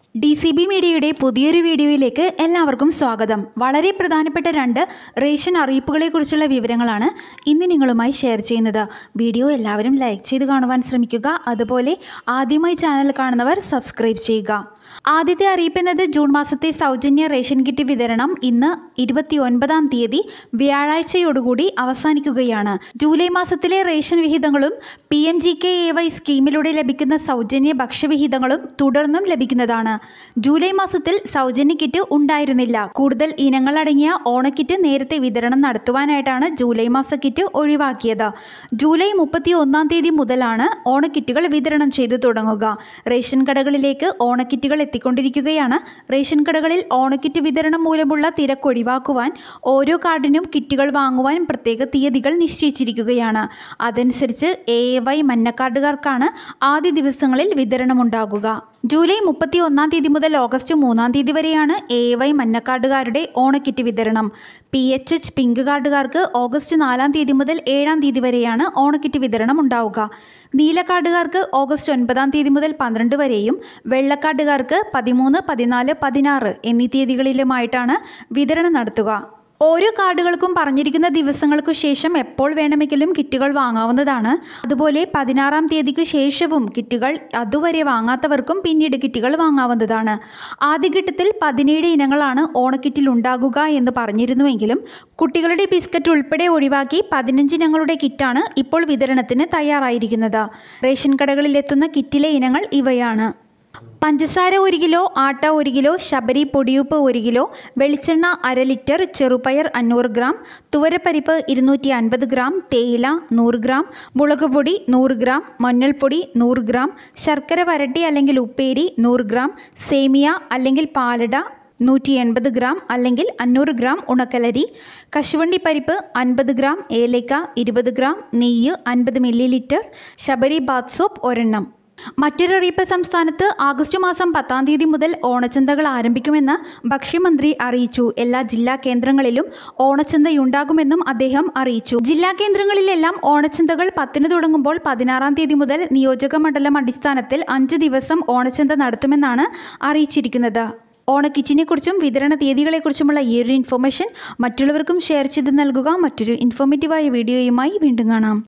D C B മീഡിയയുടെ പുതിയൊരു വീഡിയോയിലേക്ക് എല്ലാവർക്കും സ്വാഗതം വളരെ പ്രധാനപ്പെട്ട രണ്ട് റേഷൻ അറിയിപ്പുകളെക്കുറിച്ചുള്ള വിവരങ്ങളാണ് ഇന്ന് നിങ്ങളുമായി ഷെയർ ചെയ്യുന്നത് വീഡിയോ എല്ലാവരും ലൈക്ക് ചെയ്ത് കാണുവാൻ ശ്രമിക്കുക അതുപോലെ ആദ്യമായി ചാനൽ കാണുന്നവർ സബ്സ്ക്രൈബ് ചെയ്യുക ആദ്യത്തെ അറിയിപ്പെന്നത് ജൂൺ മാസത്തെ സൗജന്യ റേഷൻ കിറ്റ് വിതരണം ഇന്ന് ഇരുപത്തി ഒൻപതാം തീയതി വ്യാഴാഴ്ചയോടുകൂടി അവസാനിക്കുകയാണ് ജൂലൈ മാസത്തിലെ റേഷൻ വിഹിതങ്ങളും P M G K A Y സ്കീമിലൂടെ ലഭിക്കുന്ന സൗജന്യ ഭക്ഷ്യവിഹിതങ്ങളും തുടർന്നും ലഭിക്കുന്നതാണ് ജൂലൈ മാസത്തിൽ സൗജന്യ കിറ്റ് ഉണ്ടായിരുന്നില്ല കൂടുതൽ ഇനങ്ങൾ അടങ്ങിയ ഓണക്കിറ്റ് നേരത്തെ വിതരണം നടത്തുവാനായിട്ടാണ് ജൂലൈ മാസ കിറ്റ് ഒഴിവാക്കിയത് ജൂലൈ മുപ്പത്തി ഒന്നാം തീയതി മുതലാണ് ഓണക്കിറ്റുകൾ വിതരണം ചെയ്തു തുടങ്ങുക റേഷൻ കടകളിലേക്ക് ഓണക്കിറ്റുകൾ എത്തിക്കൊണ്ടിരിക്കുകയാണ് റേഷൻ കടകളിൽ ഓണക്കിറ്റ് വിതരണം മൂലമുള്ള തിരക്ക് ഒഴിവാക്കുവാൻ ഓരോ കാർഡിനും കിറ്റുകൾ വാങ്ങുവാൻ പ്രത്യേക തീയതികൾ നിശ്ചയിച്ചിരിക്കുകയാണ് അതനുസരിച്ച് എ എ വൈ മഞ്ഞക്കാർഡുകാർക്കാണ് ആദ്യ ദിവസങ്ങളിൽ വിതരണമുണ്ടാകുക ജൂലൈ മുപ്പത്തി ഒന്നാം തീയതി മുതൽ ഓഗസ്റ്റ് മൂന്നാം തീയതി വരെയാണ് എ എ വൈ മഞ്ഞക്കാർഡുകാരുടെ ഓണക്കിറ്റ് വിതരണം പി എച്ച് എച്ച് പിങ്ക് കാർഡുകാർക്ക് ഓഗസ്റ്റ് നാലാം തീയതി മുതൽ ഏഴാം തീയതി വരെയാണ് ഓണക്കിറ്റ് വിതരണം ഉണ്ടാവുക നീല കാർഡുകാർക്ക് ഓഗസ്റ്റ് ഒൻപതാം തീയതി മുതൽ പന്ത്രണ്ട് വരെയും വെള്ളക്കാർഡുകാർക്ക് പതിമൂന്ന് പതിനാല് പതിനാറ് എന്നീ തീയതികളിലുമായിട്ടാണ് വിതരണം നടത്തുക ഓരോ കാർഡുകൾക്കും പറഞ്ഞിരിക്കുന്ന ദിവസങ്ങൾക്കു ശേഷം എപ്പോൾ വേണമെങ്കിലും കിറ്റുകൾ വാങ്ങാവുന്നതാണ് അതുപോലെ പതിനാറാം തീയതിക്ക് ശേഷവും കിറ്റുകൾ അതുവരെ വാങ്ങാത്തവർക്കും പിന്നീട് കിറ്റുകൾ വാങ്ങാവുന്നതാണ് ആദ്യഘട്ടത്തിൽ പതിനേഴ് ഇനങ്ങളാണ് ഓണക്കിറ്റിൽ ഉണ്ടാകുക എന്ന് പറഞ്ഞിരുന്നുവെങ്കിലും കുട്ടികളുടെ ബിസ്ക്കറ്റ് ഉൾപ്പെടെ ഒഴിവാക്കി പതിനഞ്ച് ഇനങ്ങളുടെ കിറ്റാണ് ഇപ്പോൾ വിതരണത്തിന് തയ്യാറായിരിക്കുന്നത് റേഷൻ കടകളിൽ എത്തുന്ന കിറ്റിലെ ഇനങ്ങൾ ഇവയാണ് പഞ്ചസാര ഒരു കിലോ ആട്ട ഒരു കിലോ ശബരി പൊടിയുപ്പ് ഒരു കിലോ വെളിച്ചെണ്ണ അര ലിറ്റർ ചെറുപയർ അഞ്ഞൂറ് ഗ്രാം തുവരപ്പരിപ്പ് ഇരുന്നൂറ്റി അൻപത് ഗ്രാം തേയില നൂറ് ഗ്രാം മുളക് പൊടി നൂറ് ഗ്രാം മഞ്ഞൾപ്പൊടി നൂറ് ഗ്രാം ശർക്കര വരട്ടി അല്ലെങ്കിൽ ഉപ്പേരി നൂറ് ഗ്രാം സേമിയ അല്ലെങ്കിൽ പാലട നൂറ്റി എൺപത് ഗ്രാം അല്ലെങ്കിൽ അഞ്ഞൂറ് ഗ്രാം ഉണക്കലരി കശുവണ്ടി പരിപ്പ് അൻപത് ഗ്രാം ഏലക്ക ഇരുപത് ഗ്രാം നെയ്യ് അൻപത് millilitre Sabari bath soap ഒരെണ്ണം മറ്റൊരറിയിപ്പ് സംസ്ഥാനത്ത് ആഗസ്റ്റ് മാസം പത്താം തീയതി മുതൽ ഓണച്ചന്തകൾ ആരംഭിക്കുമെന്ന് ഭക്ഷ്യമന്ത്രി അറിയിച്ചു എല്ലാ ജില്ലാ കേന്ദ്രങ്ങളിലും ഓണച്ചന്തയുണ്ടാകുമെന്നും അദ്ദേഹം അറിയിച്ചു ജില്ലാ കേന്ദ്രങ്ങളിലെല്ലാം ഓണച്ചന്തകൾ പത്തിന് തുടങ്ങുമ്പോൾ പതിനാറാം തീയതി മുതൽ നിയോജക മണ്ഡലം അടിസ്ഥാനത്തിൽ അഞ്ച് ദിവസം ഓണച്ചന്ത നടത്തുമെന്നാണ് അറിയിച്ചിരിക്കുന്നത് ഓണക്കിറ്റിനെക്കുറിച്ചും വിതരണ തീയതികളെക്കുറിച്ചുമുള്ള ഈ ഒരു ഇൻഫർമേഷൻ മറ്റുള്ളവർക്കും ഷെയർ ചെയ്ത് നൽകുക മറ്റൊരു ഇൻഫോർമേറ്റീവായ വീഡിയോയുമായി വീണ്ടും കാണാം